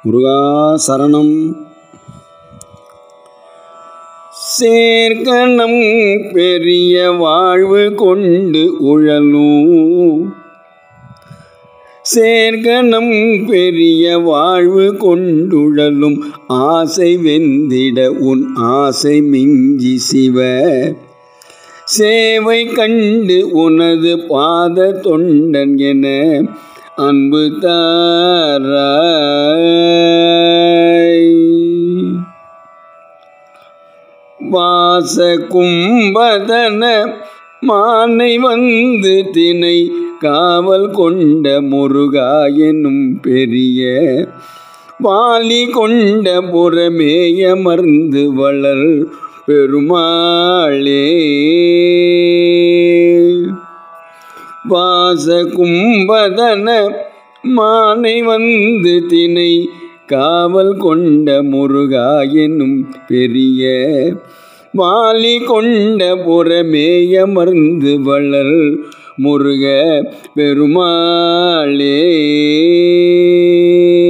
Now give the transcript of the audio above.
முருகா சரணம் சேர்க்கணம் பெரிய வாழ்வு கொண்டு உழலும் சேர்க்கணம் பெரிய வாழ்வு கொண்டுழலும் ஆசை வெந்திட உன் ஆசை மிஞ்சி சிவ சேவை கண்டு உனது பாத தொண்டன் என அன்பு தாராய் வாச கும்பதன மானை வந்து தினை காவல் கொண்ட முருகா எனும் பெரிய வாலி கொண்ட புறமேயமர்ந்து வளர் பெருமாளே வாச கும்பதன மானை வந்து தினை காவல் கொண்ட முருகா எனும் பெரிய வாலி கொண்ட புறமேயமர்ந்து வளர் முருக பெருமாளே